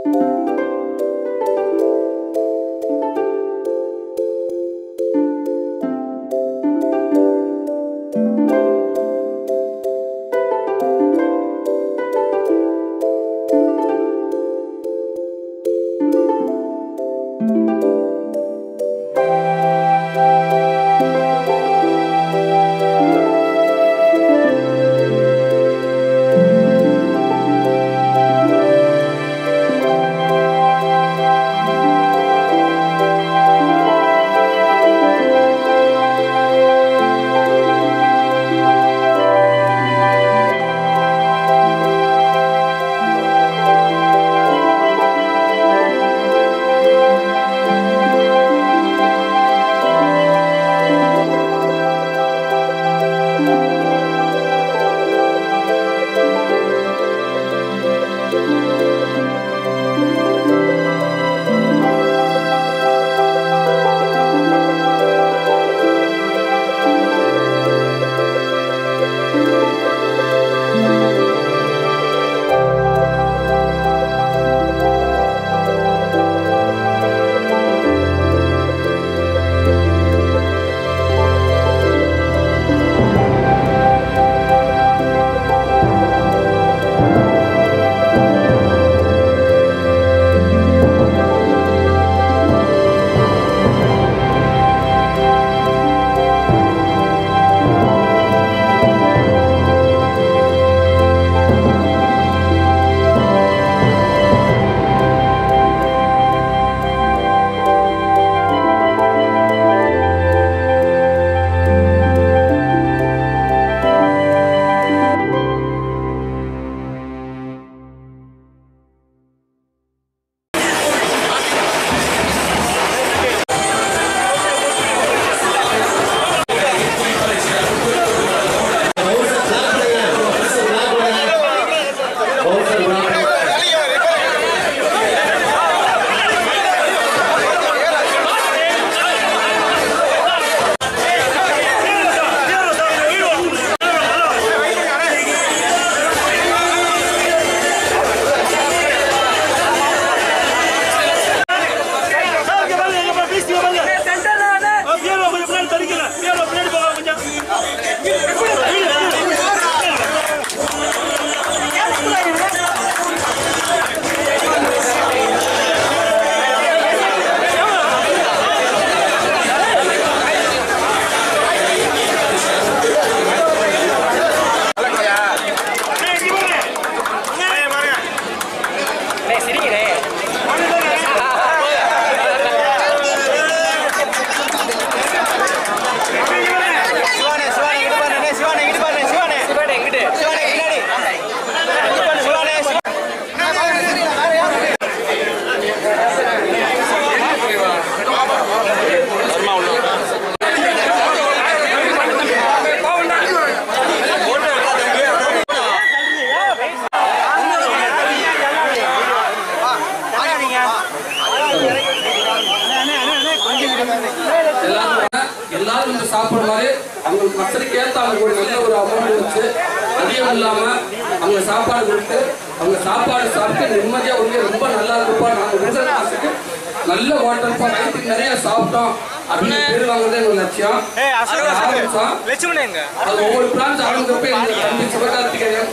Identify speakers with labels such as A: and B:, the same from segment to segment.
A: எல்லாரும் வந்து சாப்பிடுற மாதிரி அவங்களுக்கு வசதிக்கு ஏற்ற அவங்களுக்கு ஒரு நல்ல ஒரு அமௌண்ட் வச்சு அதிகம் இல்லாம அவங்க சாப்பாடு கொடுத்து அவங்க சாப்பாடு சாப்பிட்டு நிம்மதியா வந்து ரொம்ப நல்லா இருப்பா நாங்க விடுற காசுக்கு நல்ல ஹோட்டல் வயிற்றுக்கு நிறைய சாப்பிட்டோம் அப்படின்னு பேர் வாங்குறதே எங்க லட்சியம் அது ஆரம்பிச்சோம் அது ஒவ்வொரு பிரான்ச் ஆரம்பிச்சப்ப எங்க தம்பி சிவகார்த்திகேயன்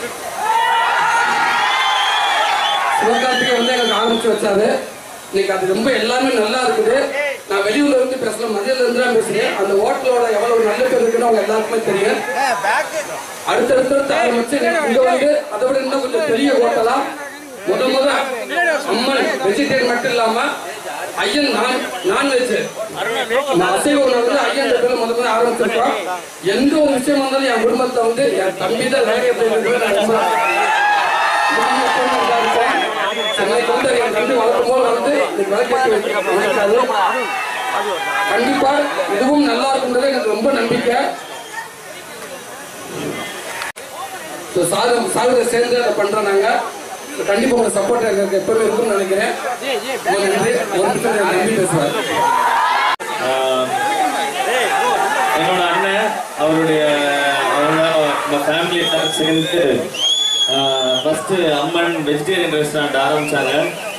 A: சிவகார்த்திகேயன் வந்து எனக்கு ஆரம்பிச்சு வச்சாரு இன்னைக்கு அது ரொம்ப எல்லாமே நல்லா இருக்குது நான் வெளியூர்ல இருந்து பேசல மதியில இருந்து தான் பேசுறேன் அந்த ஹோட்டலோட எவ்வளவு நல்ல பேர் இருக்குன்னு அவங்க எல்லாருக்குமே தெரியும் அடுத்தடுத்து ஆரம்பிச்சு இங்க வந்து அதை விட இன்னும் கொஞ்சம் பெரிய ஹோட்டலா முத முத அம்மன் வெஜிடேரியன் மட்டும் இல்லாம ஐயன் நான் நான்வெஜ் அசைவ உணவு வந்து ஐயன் பேர்ல முத முத ஆரம்பிச்சிருக்கோம் எந்த ஒரு விஷயம் வந்தாலும் என் குடும்பத்தை வந்து என் தம்பி தான் வேலையை போய் நான் ரொம்ப குடும்பத்தோட இதா இருக்கேன். சென்னைக்கு வந்து என் தம்பி வளர்க்கும் போது வந்து இன்னைக்கு விளக்கேற்றி வைக்காது கண்டிப்பா இதுவும் நல்லா இருக்குன்றது எனக்கு ரொம்ப நம்பிக்கை ஸோ சாகு சாகுதை சேர்ந்து அதை பண்றோம் நாங்க So, கண்டிப்பா உங்க சப்போர்ட் எனக்கு எப்பவுமே இருக்கும்னு நினைக்கிறேன் ரொம்ப நன்றி ஒரு நிமிஷம் என் தம்பி பேசுவார்
B: ஆஹ் என்னோட அண்ணன் அவருடைய அவரோட ஃபேமிலி சேர்ந்து ஃபர்ஸ்ட் அம்மன் வெஜிடேரியன் ரெஸ்டாரண்ட் ஆரம்பிச்சாங்க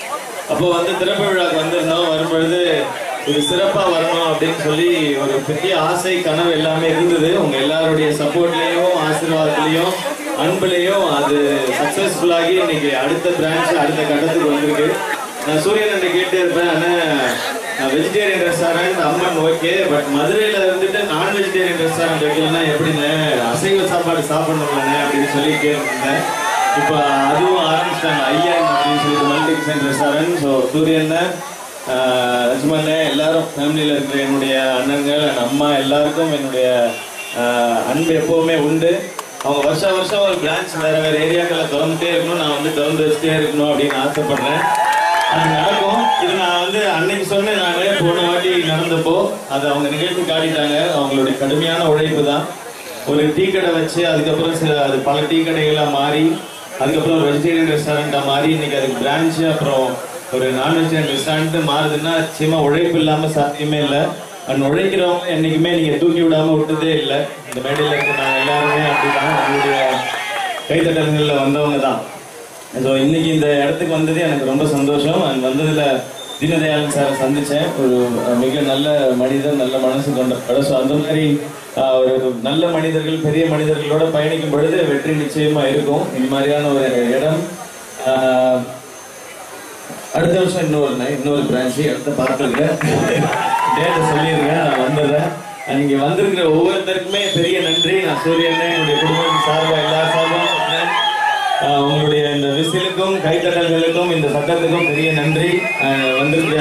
B: அப்போ வந்து திறப்பு விழாக்கு வந்திருந்தோம் வரும்பொழுது இது சிறப்பா வரணும் அப்படின்னு சொல்லி ஒரு பெரிய ஆசை கனவு எல்லாமே இருந்தது உங்க எல்லாருடைய சப்போர்ட்லயும் ஆசீர்வாதத்திலையும் அன்புலையும் அது சக்சஸ்ஃபுல்லாகி இன்னைக்கு அடுத்த பிரான்ச் அடுத்த கட்டத்துக்கு வந்திருக்கு நான் சூரியன் அண்ணன் கேட்டே இருப்பேன் ஆனால் vegetarian restaurant Amman okay but மதுரையில இருந்துட்டு நான் வெஜிடேரியன் ரெஸ்டாரண்ட் வைக்கலன்னா எப்படின்னு அசைவ சாப்பாடு சாப்பிடணும்லண்ணே அப்படின்னு சொல்லி கேட்டிருந்தேன் இப்போ அதுவும் ஆரம்பிச்சிட்டாங்க ஐயன் அப்படின்னு சொல்லிட்டு மல்டி கிச்சன் ரெஸ்டாரண்ட் ஸோ சூரியன் லட்சுமண எல்லாரும் ஃபேமிலியில் இருக்கிற என்னுடைய அண்ணன்கள் and அம்மா எல்லாருக்கும் என்னுடைய ஆஹ், அன்பு எப்பவுமே உண்டு அவங்க வருஷம் வருஷம் ஒரு பிரான்ச் வேற வேற ஏரியாக்களில் திறந்துட்டே இருக்கணும் நான் வந்து திறந்து வச்சுட்டே இருக்கணும் அப்படின்னு ஆசைப்படுறேன் அது நடக்கும் இது நான் வந்து அன்னைக்கு சொன்னேன் நான் போன வாட்டி நடந்தப்போ அது அவங்க நிகழ்ச்சி காட்டிட்டாங்க அவங்களுடைய கடுமையான உழைப்பு தான் ஒரு டீ கடை வச்சு அதுக்கப்புறம் சில அது பல டீ கடைகளாக மாறி அதுக்கப்புறம் ஒரு வெஜிடேரியன் ரெஸ்டாரண்ட்டாக மாறி இன்னைக்கு அதுக்கு பிரான்ச்சு அப்புறம் ஒரு நான் வெஜிடேரியன் ரெஸ்டாரண்ட் மாறுதுன்னா நிச்சயமா உழைப்பு இல்லாமல் சாத்தியமே இல்லை அண்ட் உழைக்கிறவங்க என்னைக்குமே நீங்கள் தூக்கி விடாம விட்டதே இல்லை இந்த மேடையில் இருக்க நாங்கள் எல்லாருமே அப்படிதான் நம்மளுடைய கைத்தட்டல்களில் வந்தவங்க தான் ஸோ இன்னைக்கு இந்த இடத்துக்கு வந்தது எனக்கு ரொம்ப சந்தோஷம் அண்ட் வந்ததுல தீனதயாளன் சாரை சந்திச்சேன் ஒரு அஹ், மிக நல்ல மனிதர் நல்ல மனசு கொண்ட ஸோ அந்த மாதிரி அஹ், ஒரு நல்ல மனிதர்கள் பெரிய மனிதர்களோட பயணிக்கும் பொழுது வெற்றி நிச்சயமா இருக்கும் இந்த மாதிரியான ஒரு இடம் அஹ், அடுத்த வருஷம் இன்னொரு நை- இன்னொரு பிரான்ச்சு இடத்த பார்த்துருக்கேன் டேட்டை சொல்லியிருக்கேன் நான் வந்துடுறேன் அஹ், இங்க வந்திருக்கிற ஒவ்வொருத்தருக்குமே பெரிய நன்றி நான் சூரியன் என்னுடைய குடும்பத்தின் சார்பாக எல்லா சார்பாகவும் சொல்றேன். ஆஹ் உங்களுடைய இந்த விசிலுக்கும் கைத்தட்டல்களுக்கும் இந்த சட்டத்துக்கும் பெரிய நன்றி ஆஹ் வந்திருக்கிற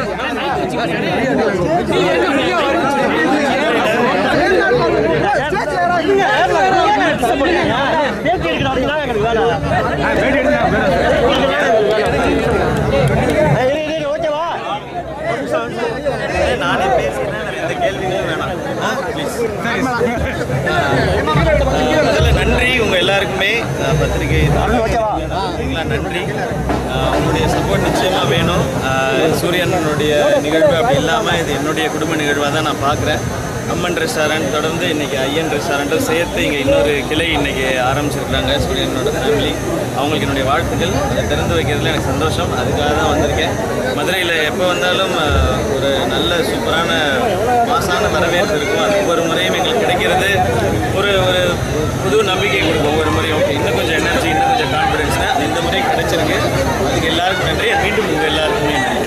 C: நானே பேசுகிறேன் எந்த கேள்விகளும் வேணாம் ப்ளீஸ் முதல்ல நன்றி உங்க எல்லாருக்குமே அஹ், பத்திரிகை சரிங்களா நன்றி அஹ், உங்களுடைய சப்போர்ட் நிச்சயமா வேணும் அஹ், சூரியனுடைய நிகழ்வு அப்படி இல்லாமல் இது என்னுடைய குடும்ப நிகழ்வாக தான் நான் பார்க்குறேன் அம்மன் ரெஸ்டாரண்ட் தொடர்ந்து இன்னைக்கு ஐயன் ரெஸ்டாரண்ட்டும் சேர்த்து இங்கே இன்னொரு கிளை இன்னைக்கு ஆரம்பிச்சிருக்கிறாங்க சூரியனோட ஃபேமிலி அவங்களுக்கு என்னுடைய வாழ்த்துக்கள் அதை திறந்து வைக்கிறதுல எனக்கு சந்தோஷம் அதுக்காக தான் வந்திருக்கேன் மதுரையில் எப்போ வந்தாலும் அஹ், ஒரு நல்ல சூப்பரான மாசான வரவேற்பு இருக்கும் அது ஒவ்வொரு முறையும் எங்களுக்கு கிடைக்கிறது ஒரு ஒரு புது நம்பிக்கை கொடுக்கும் ஒவ்வொரு முறையும் ஓகே இன்னும் கொஞ்சம் எனர்ஜி இன்னும் கொஞ்சம் கான்ஃபிடென்ஸ்னா இந்த முறை கிடைச்சிருக்கு அதுக்கு எல்லாருக்கும் நன்றி மீண்டும் உங்கள் எல்லாருக்குமே நன்றி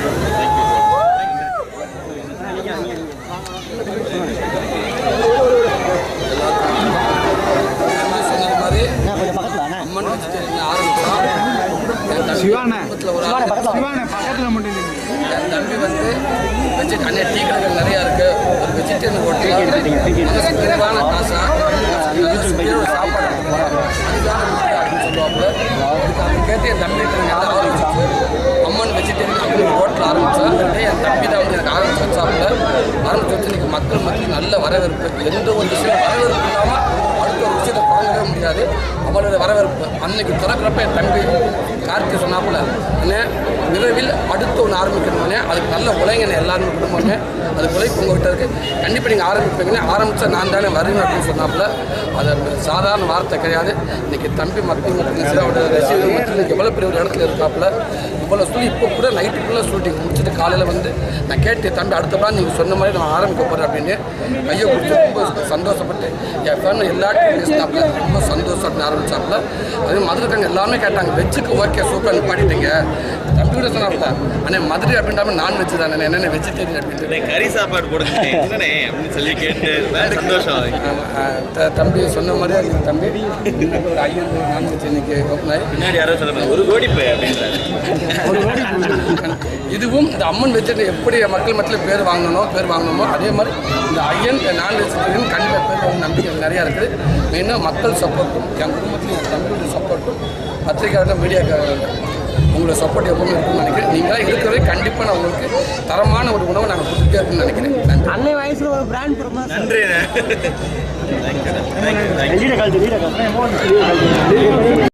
A: சொன்னது மாதிரி அம்மன் வெஜிடேரியன் ஆரம்பிச்சோம் என் தம்பி குடும்பத்துல ஒரு ஆள் என் தம்பி வந்து வெஜி அண்ணன் டீ கடைகள் நிறையா இருக்கு ஒரு வெஜிடேரியன் ஹோட்டலில் மனசு நிறைவான காசா நல்ல சுவையான ஒரு சாப்பாடு அதுக்காக வீட்டுக்கு அப்படின்னு சொல்லுவாப்புல அதுக்கு அதை கேட்டு என் தம்பி நல்லா ஆரம்பிச்சு அம்மன் வெஜிடேரியன் அப்படின்னு ஒரு ஹோட்டல் ஆரம்பித்தேன் என் தம்பி தான் வந்து எனக்கு ஆரம்பிச்சு வச்சாப்புல ஆரம்பிச்சு வச்சு இன்னைக்கு மக்கள் மத்தியில் நல்ல வரவேற்பு எந்த ஒரு விஷயம் வரவேற்பு இல்லாமல் அடுத்த ஒரு விஷயத்தை வாங்கவே முடியாது அவளோட வரவேற்பு அன்னைக்கு திறக்கிறப்ப என் தம்பி கார்த்தி சொன்னாப்புல அண்ணே விரைவில் அடுத்து ஒன்று ஆரம்பிக்கணும்னே அதுக்கு நல்ல உழைங்கண்ணே எல்லாருமே குடும்பமே அது உழைப்பு உங்கள்கிட்ட இருக்கு கண்டிப்பாக நீங்கள் ஆரம்பிப்பீங்கன்னு ஆரம்பித்தா நான் தானே வருவேன் அப்படின்னு சொன்னாப்புல அது சாதாரண வார்த்தை கிடையாது இன்னைக்கு தம்பி மக்கள் மத்தியில் அவரோட ரசிகர்கள் மத்தியில் இன்னைக்கு எவ்வளோ பெரிய ஒரு இடத்துல இருக்காப்புல இவ்வளோ சொல்லி இப்போ கூட நைட்டுக்குள்ளே ஷூட்டிங் முடிச்சுட்டு காலையில் வந்து நான் கேட்டேன் தம்பி அடுத்த பிளான் நீங்கள் சொன்ன மாதிரி நான் ஆரம்பிக்க போகிறேன் அப்படின்னு கையை கொடுத்து ரொம்ப சந்தோஷப்பட்டு என் ஃபேன் எல்லாருக்கும் பேசினாப்புல ரொம்ப சந்தோஷம் அப்படின்னு ஆரம்பிச்சாப்புல அதே மதுரைக்காங்க எல்லாமே கேட்டாங்க வெஜ்ஜுக்கு ஓகே சூப்பர் நிப்பாட்டிட்டீங்க தம்பி கூட சொன்னாப்புல அண்ணே மதுரை அப்படின்றாம நான் வெஜ் தானே என்னென்ன வெஜிடேரியன் அப்படின்ட்டு
C: அண்ணே, கறி சாப்பாடு போடுங்க என்னண்ணே அப்படின்னு சொல்லி கேட்டு வேற சந்தோஷம்
A: ஆமா, ஆஹ் த- தம்பி சொன்ன மாதிரியே இருக்கு தம்பி இன்னைக்கு ஒரு ஐயன் நான்வெஜ் இன்னைக்கு ஓப்பன் ஆகி
C: பின்னாடி யாரோ சொல்லுங்க ஒரு கோடி போய் அப்படின்றாரு
A: இதுவும் இந்த அம்மன் வெஜிடேரியன் எப்படி மக்கள் மத்தியில் பேர் வாங்கணும் பேர் வாங்கணுமோ அதே மாதிரி இந்த ஐயன் நான் வெஜிடேரியன் கண்டிப்பாக பேர் வாங்க நம்பிக்கை நிறையா இருக்குது மெயினாக மக்கள் சப்போர்ட்டும் என் குடும்பத்தில் என் தம்பியோட சப்போர்ட்டும் பத்திரிகையாளர்கள் மீடியாக்காரர்கள் உங்களோட சப்போர்ட் எப்பவுமே இருக்கும்னு நினைக்கிறேன் நீங்களாம் இருக்கிறவரை கண்டிப்பாக நான் உங்களுக்கு தரமான ஒரு உணவை நாங்கள் கொடுத்துட்டே இருக்குன்னு நினைக்கிறேன் நன்றி
D: அன்னை வயசுல ஒரு பிராண்ட் ப்ரொமோஷன்
C: நன்றி தேங்க்யூ தேங்க்யூ தேங்க்யூ